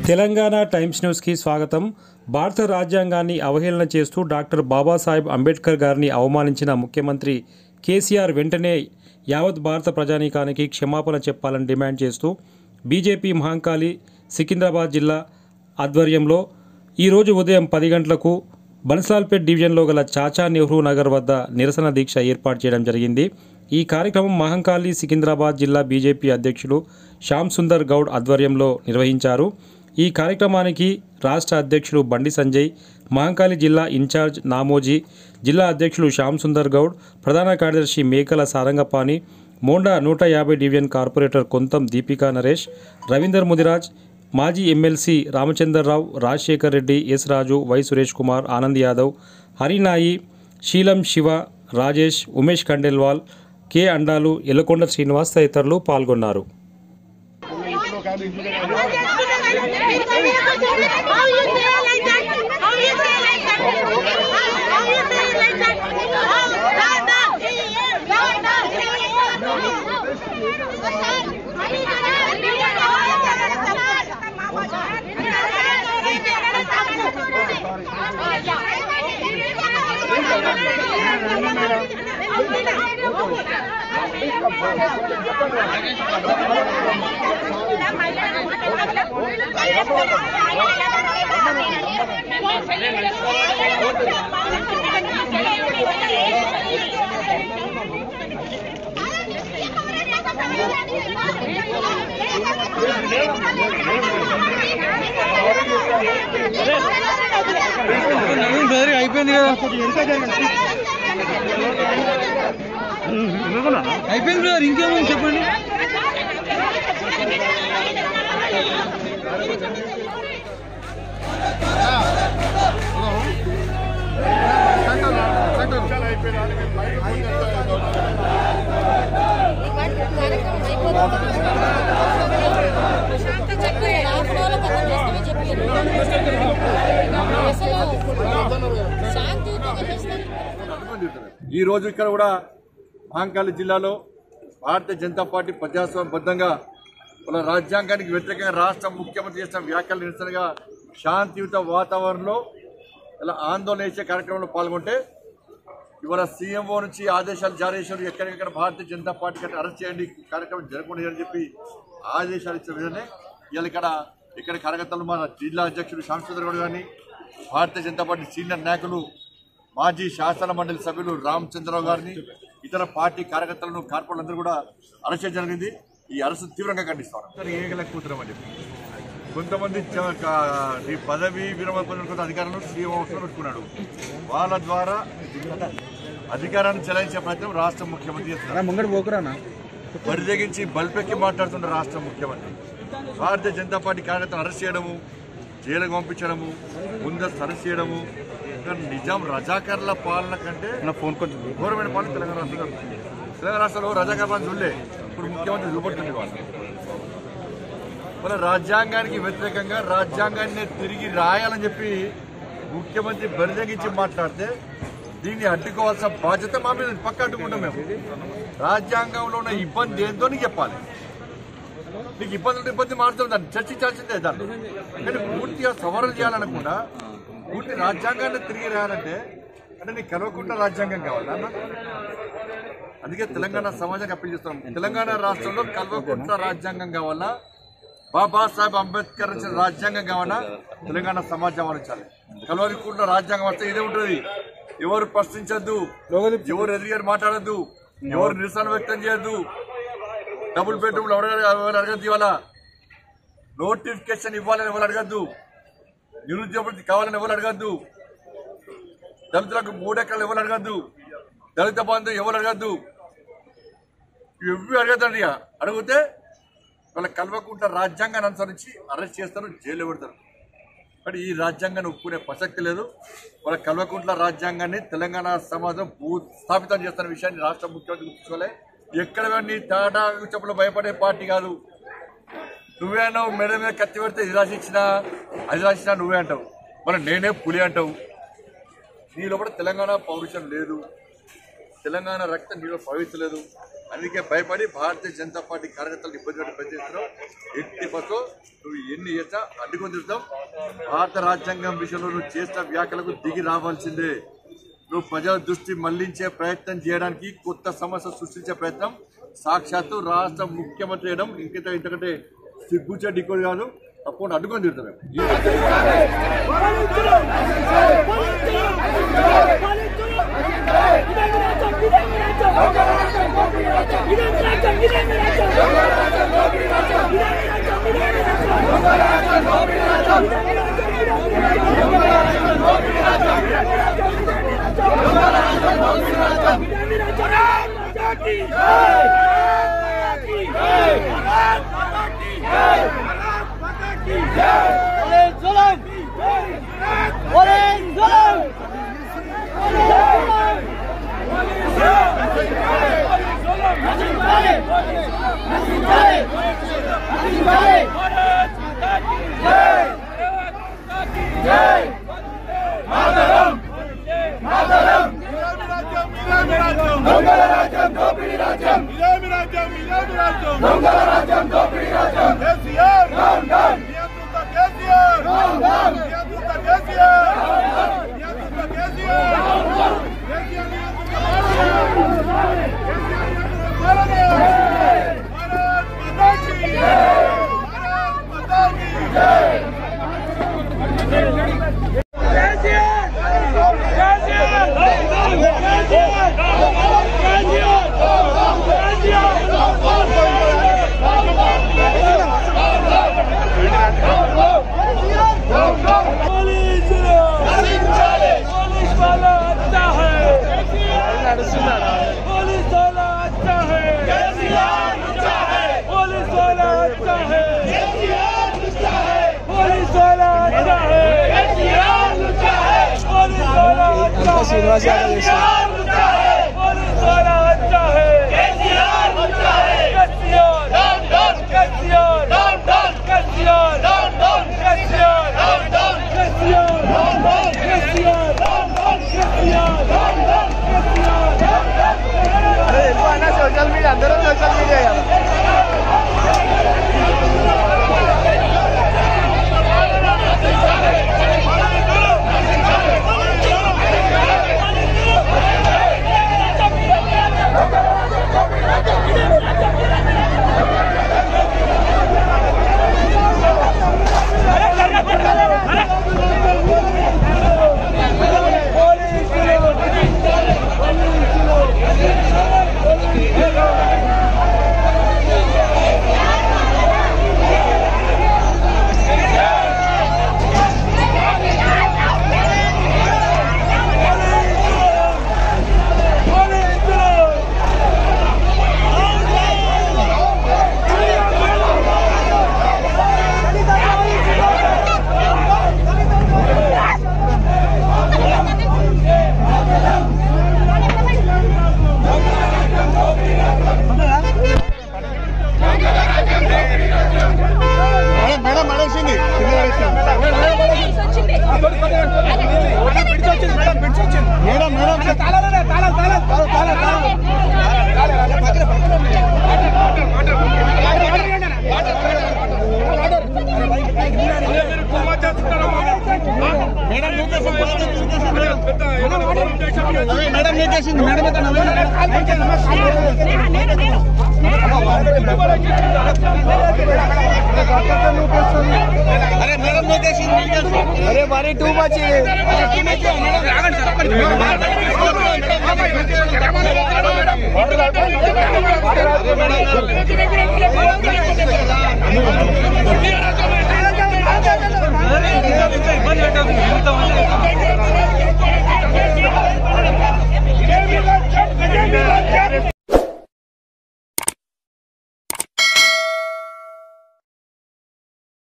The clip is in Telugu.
తెలంగాణ టైమ్స్ న్యూస్కి స్వాగతం భారత రాజ్యాంగాన్ని అవహేళన చేస్తూ డాక్టర్ బాబాసాహెబ్ అంబేద్కర్ గారిని అవమానించిన ముఖ్యమంత్రి కేసీఆర్ వెంటనే యావత్ భారత ప్రజానీకానికి క్షమాపణ చెప్పాలని డిమాండ్ చేస్తూ బీజేపీ మహంకాళి సికింద్రాబాద్ జిల్లా ఆధ్వర్యంలో ఈరోజు ఉదయం పది గంటలకు బన్సాల్పేట్ డివిజన్లో గల చాచా నెహ్రూ నగర్ వద్ద నిరసన దీక్ష ఏర్పాటు చేయడం జరిగింది ఈ కార్యక్రమం మహంకాళి సికింద్రాబాద్ జిల్లా బీజేపీ అధ్యక్షులు శ్యామ్ సుందర్ గౌడ్ ఆధ్వర్యంలో నిర్వహించారు ఈ కార్యక్రమానికి రాష్ట్ర అధ్యక్షులు బండి సంజయ్ మహంకాళి జిల్లా ఇన్ఛార్జ్ నామోజీ జిల్లా అధ్యక్షులు శ్యామ్ సుందర్ గౌడ్ ప్రధాన కార్యదర్శి మేకల సారంగపాణి మోండా నూట యాభై డివిజన్ కార్పొరేటర్ కొంతం దీపికా నరేష్ రవీందర్ ముదిరాజ్ మాజీ MLC Ramachandra Rao Rajasekhar Reddy S Raju Y Suresh Kumar Anand Yadav హరినాయి శీలం శివ రాజేష్ ఉమేష్ ఖండేల్వాల్ కె అండాలు ఎల్లకొండ శ్రీనివాస్ తదితరులు పాల్గొన్నారు బ్రదర్ అయిపోయింది కదా అయిపోయింది బ్రదర్ ఇంకేమో చెప్పండి ప్రశాంత చెప్పి హాఫ్ అన్ అవర్ పక్కన చేస్తామని చెప్పి అసలు శాంతియుతంగా చేస్తాం ఈ రోజు ఇక్కడ కూడా మహంకాళి జిల్లాలో భారతీయ జనతా పార్టీ ప్రజాస్వామ్యబద్ధంగా వాళ్ళ రాజ్యాంగానికి వ్యతిరేకంగా రాష్ట్ర ముఖ్యమంత్రి చేసిన వ్యాఖ్యలు నిరసనగా శాంతియుత వాతావరణంలో ఇలా ఆందోళన చేసే కార్యక్రమంలో పాల్గొంటే ఇవాళ సీఎంఓ నుంచి ఆదేశాలు జారీ చేశారు ఎక్కడికెక్కడ భారతీయ జనతా పార్టీ కంటే అరెస్ట్ చేయండి కార్యక్రమం జరగకుండా అని చెప్పి ఆదేశాలు ఇచ్చిన విధంగా ఇవాళ ఇక్కడ ఇక్కడ కార్యకర్తలు మన జిల్లా అధ్యక్షుడు శ్యామచంద్రగౌడ్ గారిని భారతీయ జనతా పార్టీ సీనియర్ నాయకులు మాజీ శాసన మండలి సభ్యులు రామచంద్రరావు గారిని ఇతర పార్టీ కార్యకర్తలను కార్పొరేటర్లందరూ కూడా అరెస్ట్ చేయడం జరిగింది ఈ అరెస్టు తీవ్రంగా ఖండిస్తారు ఏగలేకపోతున్నాం అని చెప్పి కొంతమంది చ- క- ఈ పదవి విరమణ పొందిన కొంత అధికారులను సీఎం అవసరం పెట్టుకున్నాడు వాళ్ళ ద్వారా అధికారాన్ని చెలాయించే ప్రయత్నం రాష్ట్ర ముఖ్యమంత్రి చేస్తున్నారు ముంగడు పోకురానా బరిదగించి బల్పెక్కి మాట్లాడుతున్న రాష్ట్ర ముఖ్యమంత్రి భారతీయ జనతా పార్టీ కార్యకర్తలు అరెస్ట్ చేయడము జైలుకు పంపించడము ముందస్తు అరెస్ట్ చేయడము ఇంకా నిజాం రజాకర్ల పాలన కంటే నా ఫోన్ కొంచెం ఘోరమైన పాలన తెలంగాణ రాష్ట్రంలో ఉంది. తెలంగాణ రాష్ట్రంలో రజాకర్ పాలన చూడలే ఇప్పుడు ముఖ్యమంత్రి చూపడుతుంది వాళ్ళు మన రాజ్యాంగానికి వ్యతిరేకంగా రాజ్యాంగాన్ని తిరిగి రాయాలని చెప్పి ముఖ్యమంత్రి బరిదగించి మాట్లాడితే దీన్ని అడ్డుకోవాల్సిన బాధ్యత మా మీద ఉంది. పక్క అడ్డుకుంటాం మేము రాజ్యాంగంలో ఉన్న ఇబ్బంది ఏందో నీకు చెప్పాలి నీకు ఇబ్బంది ఉంటే ఇబ్బంది మారుతుంది దాన్ని చర్చించాల్సిందే దాన్ని కానీ పూర్తిగా సవరణ చేయాలనకుండా పూర్తి రాజ్యాంగాన్ని తిరిగి రాయాలంటే అంటే నీకు కలవకుండా రాజ్యాంగం కావాలా అన్న? అందుకే తెలంగాణ సమాజానికి అప్పీల్ చేస్తున్నాం తెలంగాణ రాష్ట్రంలో కల్వకుంట్ల రాజ్యాంగం కావాలా బాబాసాహెబ్ అంబేద్కర్ ఇచ్చిన రాజ్యాంగం కావాలా తెలంగాణ సమాజం ఆలోచించాలి కల్వకుంట్ల రాజ్యాంగం వస్తే ఇదే ఉంటుంది ఎవరు ప్రశ్నించద్దు ఎవరు ఎదిగారు మాట్లాడద్దు ఎవరు నిరసన వ్యక్తం చేయొద్దు డబుల్ బెడ్రూమ్ ఎవరు ఎవరు అడగద్దు ఇవాళ నోటిఫికేషన్ ఇవ్వాలని ఎవరు అడగద్దు నిరుద్యోగులకి కావాలని ఎవరు అడగద్దు దళితులకు మూడెకరాలు ఎవరు అడగద్దు దళిత బంధు ఎవరు అడగద్దు ఇవి అడగద్దండి ఇక అడిగితే వాళ్ళ కల్వకుంట రాజ్యాంగాన్ని అనుసరించి అరెస్ట్ చేస్తారు జైలు పెడతారు కానీ ఈ రాజ్యాంగాన్ని ఒప్పుకునే ప్రసక్తి లేదు వాళ్ళ కల్వకుంట్ల రాజ్యాంగాన్ని తెలంగాణ సమాజం భూస్థాపితం చేస్తున్న విషయాన్ని రాష్ట్ర ముఖ్యమంత్రి గుర్తుంచుకోలే ఎక్కడ నీ తాటా చెప్పులు భయపడే పార్టీ కాదు నువ్వేనో మెడ మీద కత్తి పెడితే ఇది రాసిచ్చినా అది రాసినా నువ్వే అంటావు మరి నేనే పులి అంటావు నీ లోపల తెలంగాణ పౌరుషం లేదు తెలంగాణ రక్తం నీలో ప్రవహించలేదు అందుకే భయపడి భారతీయ జనతా పార్టీ కార్యకర్తలు ఇబ్బంది పెట్టి పనిచేస్తున్నాం ఎట్టి పక్కో నువ్వు ఎన్ని చేస్తా అడ్డుకొని తిరుగుతాం భారత రాజ్యాంగం విషయంలో నువ్వు చేసిన వ్యాఖ్యలకు దిగి రావాల్సిందే నువ్వు ప్రజల దృష్టి మళ్లించే ప్రయత్నం చేయడానికి కొత్త సమస్య సృష్టించే ప్రయత్నం సాక్షాత్తు రాష్ట్ర ముఖ్యమంత్రి చేయడం ఇంకంత ఇంతకంటే సిగ్గుచే డికోడ్ కాదు తప్పకుండా అడ్డుకొని తిరుగుతాం మేము. पुलिस वाला अच्छा है पुलिस वाला अच्छा है पुलिस वाला अच्छा है पुलिस वाला अच्छा है पुलिस वाला अच्छा है कसियार कसियार कसियार कसियार कसियार సోషల్ మీడియా అందరూ సోషల్ మీడియా మేడం మేడం వచ్చింది మేడం మేడం మేడం నీకేసింది మేడం అరే మేడం నీకేసింది అరే మరి టూ మచ్ ఇబ్బంది పెట్టదు